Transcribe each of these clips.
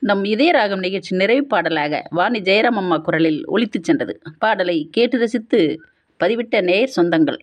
நம் இதயராகம் நிகழ்ச்சி நிறைவு பாடலாக வாணி ஜெயராம் அம்மா குரலில் ஒலித்துச் சென்றது பாடலை கேட்டு ரசித்து பதிவிட்ட நேயர் சொந்தங்கள்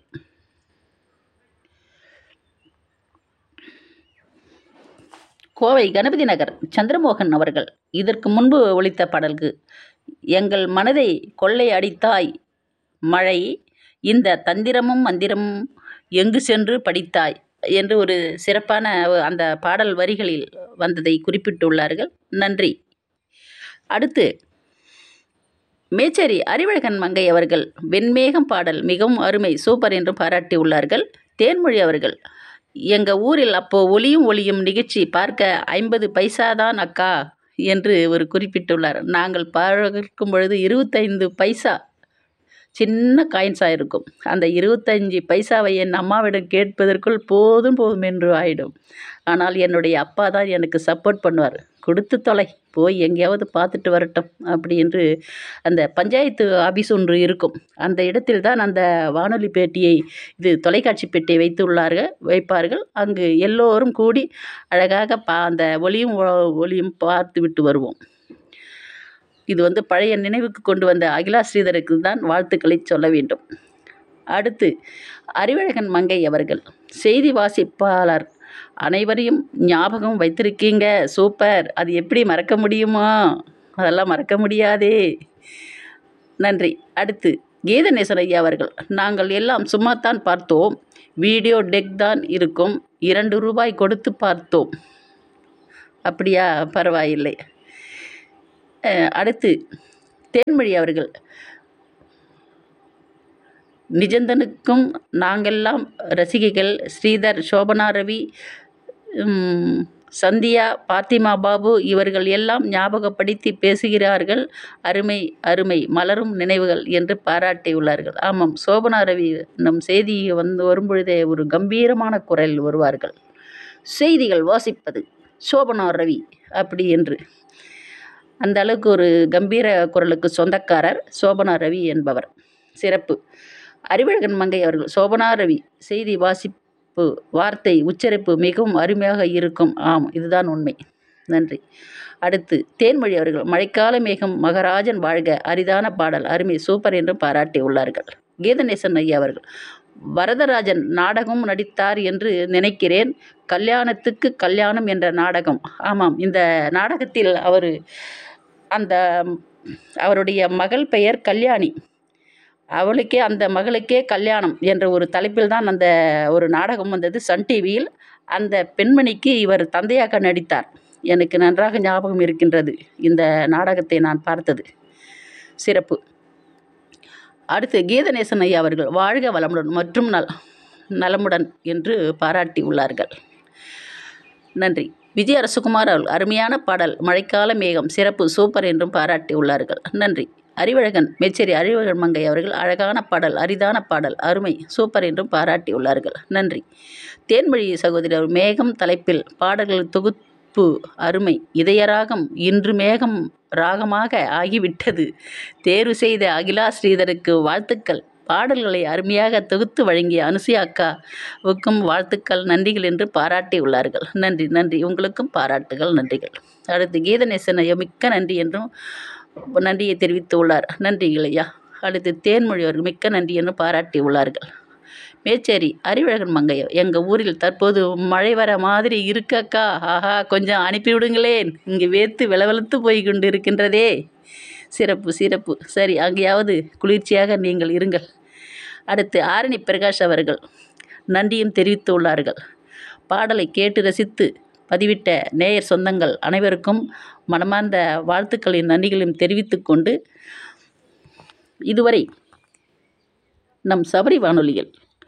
கோவை கணபதி நகர் சந்திரமோகன் அவர்கள் இதற்கு முன்பு ஒலித்த பாடலுக்கு எங்கள் மனதை கொள்ளை அடித்தாய் மழை இந்த தந்திரமும் மந்திரமும் எங்கு சென்று படித்தாய் என்று ஒரு சிறப்பான அந்த பாடல் வரிகளில் வந்ததை குறிப்பிட்டுள்ளார்கள் நன்றி அடுத்து மேச்சேரி அறிவழகன் மங்கை அவர்கள் வெண்மேகம் பாடல் மிகவும் அருமை சூப்பர் என்று பாராட்டியுள்ளார்கள் தேன்மொழி அவர்கள் எங்கள் ஊரில் அப்போ ஒளியும் ஒளியும் நிகழ்ச்சி பார்க்க ஐம்பது பைசா தான் அக்கா என்று ஒரு குறிப்பிட்டுள்ளார் நாங்கள் பார்க்கும் பொழுது இருபத்தைந்து பைசா சின்ன காயின்ஸாக இருக்கும் அந்த இருபத்தஞ்சி பைசாவை என் அம்மாவிடம் கேட்பதற்குள் போதும் போதும் என்று ஆயிடும் ஆனால் என்னுடைய அப்பா தான் எனக்கு சப்போர்ட் பண்ணுவார் கொடுத்து தொலை போய் எங்கேயாவது பார்த்துட்டு வரட்டும் அப்படி என்று அந்த பஞ்சாயத்து ஆபீஸ் ஒன்று இருக்கும் அந்த இடத்தில் தான் அந்த வானொலி பேட்டியை இது தொலைக்காட்சி பெட்டியை வைத்துள்ளார்கள் வைப்பார்கள் அங்கு எல்லோரும் கூடி அழகாக பா அந்த ஒளியும் ஒ- ஒளியும் பார்த்து விட்டு வருவோம் இது வந்து பழைய நினைவுக்கு கொண்டு வந்த அகிலா ஸ்ரீதருக்கு தான் வாழ்த்துக்களை சொல்ல வேண்டும் அடுத்து அறிவழகன் மங்கை அவர்கள் செய்தி வாசிப்பாளர் அனைவரையும் ஞாபகம் வைத்திருக்கீங்க சூப்பர் அது எப்படி மறக்க முடியுமா அதெல்லாம் மறக்க முடியாதே நன்றி அடுத்து கீதநேசன் ஐயா அவர்கள் நாங்கள் எல்லாம் சும்மாத்தான் பார்த்தோம் வீடியோ டெக் தான் இருக்கும் இரண்டு ரூபாய் கொடுத்து பார்த்தோம் அப்படியா பரவாயில்லை அஹ், அடுத்து தேன்மொழி அவர்கள் நிஜந்தனுக்கும் நாங்கெல்லாம் ரசிகைகள் ஸ்ரீதர் சோபனா ரவி உம், சந்தியா பாத்திமா பாபு இவர்கள் எல்லாம் ஞாபகப்படுத்தி பேசுகிறார்கள் அருமை அருமை மலரும் நினைவுகள் என்று பாராட்டியுள்ளார்கள் ஆமாம் சோபனா ரவி நம் செய்தி வந்து வரும்பொழுதே ஒரு கம்பீரமான குரலில் வருவார்கள் செய்திகள் வாசிப்பது சோபனா ரவி அப்படி என்று அந்த அளவுக்கு ஒரு கம்பீர குரலுக்கு சொந்தக்காரர் சோபனா ரவி என்பவர் சிறப்பு அறிவழகன் மங்கை அவர்கள் சோபனா ரவி செய்தி வாசிப்பு வார்த்தை உச்சரிப்பு மிகவும் அருமையாக இருக்கும் ஆம் இதுதான் உண்மை நன்றி அடுத்து தேன்மொழி அவர்கள் மழைக்கால மேகம் மகராஜன் வாழ்க அரிதான பாடல் அருமை சூப்பர் என்று பாராட்டியுள்ளார்கள் கீதநேசன் ஐயா அவர்கள் வரதராஜன் நாடகம் நடித்தார் என்று நினைக்கிறேன் கல்யாணத்துக்கு கல்யாணம் என்ற நாடகம் ஆமாம் இந்த நாடகத்தில் அவர் அந்த அவருடைய மகள் பெயர் கல்யாணி அவளுக்கே அந்த மகளுக்கே கல்யாணம் என்ற ஒரு தலைப்பில் தான் அந்த ஒரு நாடகம் வந்தது சன் டிவியில் அந்த பெண்மணிக்கு இவர் தந்தையாக நடித்தார் எனக்கு நன்றாக ஞாபகம் இருக்கின்றது இந்த நாடகத்தை நான் பார்த்தது சிறப்பு அடுத்து கீதநேசன் ஐயா அவர்கள் வாழ்க வளமுடன் மற்றும் நல் நலமுடன் என்று பாராட்டி உள்ளார்கள் நன்றி விஜய் அரசகுமார் அவர்கள் அருமையான பாடல் மழைக்கால மேகம் சிறப்பு சூப்பர் என்றும் பாராட்டி உள்ளார்கள் நன்றி அறிவழகன் மெச்சேரி அறிவழகன் மங்கை அவர்கள் அழகான பாடல் அரிதான பாடல் அருமை சூப்பர் என்றும் பாராட்டி உள்ளார்கள் நன்றி தேன்மொழி சகோதரர் மேகம் தலைப்பில் பாடல்கள் தொகுப்பு அருமை இதயராகம் இன்று மேகம் ராகமாக ஆகிவிட்டது தேர்வு செய்த அகிலா ஸ்ரீதருக்கு வாழ்த்துக்கள் பாடல்களை அருமையாக தொகுத்து வழங்கிய அனுசுயா அக்காவுக்கும் வாழ்த்துக்கள் நன்றிகள் என்று பாராட்டி உள்ளார்கள் நன்றி நன்றி உங்களுக்கும் பாராட்டுகள் நன்றிகள் அடுத்து கீதநேசன் ஐயா மிக்க நன்றி என்றும் நன்றியை தெரிவித்து உள்ளார் நன்றிகள் ஐயா அடுத்து தேன்மொழி அவர்கள் மிக்க நன்றி என்று பாராட்டி உள்ளார்கள் மேச்சேரி அறிவழகன் மங்கையோ எங்கள் ஊரில் தற்போது மழை வர மாதிரி இருக்கக்கா ஆஹா கொஞ்சம் அனுப்பிவிடுங்களேன் இங்கே வேர்த்து விளவெளுத்து போய் கொண்டு இருக்கின்றதே சிறப்பு சிறப்பு சரி அங்கேயாவது குளிர்ச்சியாக நீங்கள் இருங்கள் அடுத்து ஆரணி பிரகாஷ் அவர்கள் நன்றியும் தெரிவித்து உள்ளார்கள் பாடலை கேட்டு ரசித்து பதிவிட்ட நேயர் சொந்தங்கள் அனைவருக்கும் மனமார்ந்த வாழ்த்துக்களின் நன்றிகளையும் தெரிவித்துக் கொண்டு இதுவரை நம் சபரி வானொலியில்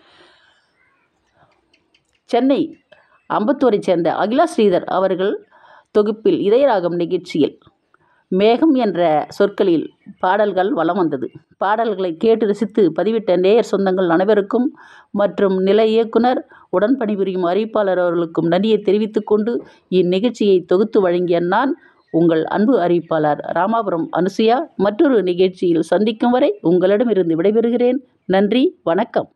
சென்னை அம்பத்தூரைச் சேர்ந்த அகிலா ஸ்ரீதர் அவர்கள் தொகுப்பில் இதயராகம் நிகழ்ச்சியில் மேகம் என்ற சொற்களில் பாடல்கள் வலம் வந்தது பாடல்களை கேட்டு ரசித்து பதிவிட்ட நேயர் சொந்தங்கள் அனைவருக்கும் மற்றும் நில இயக்குனர் உடன் பணிபுரியும் அறிவிப்பாளர் அவர்களுக்கும் நன்றியை தெரிவித்துக் கொண்டு இந்நிகழ்ச்சியை தொகுத்து வழங்கிய நான் உங்கள் அன்பு அறிவிப்பாளர் ராமாபுரம் அனுசுயா மற்றொரு நிகழ்ச்சியில் சந்திக்கும் வரை உங்களிடமிருந்து விடைபெறுகிறேன் நன்றி வணக்கம்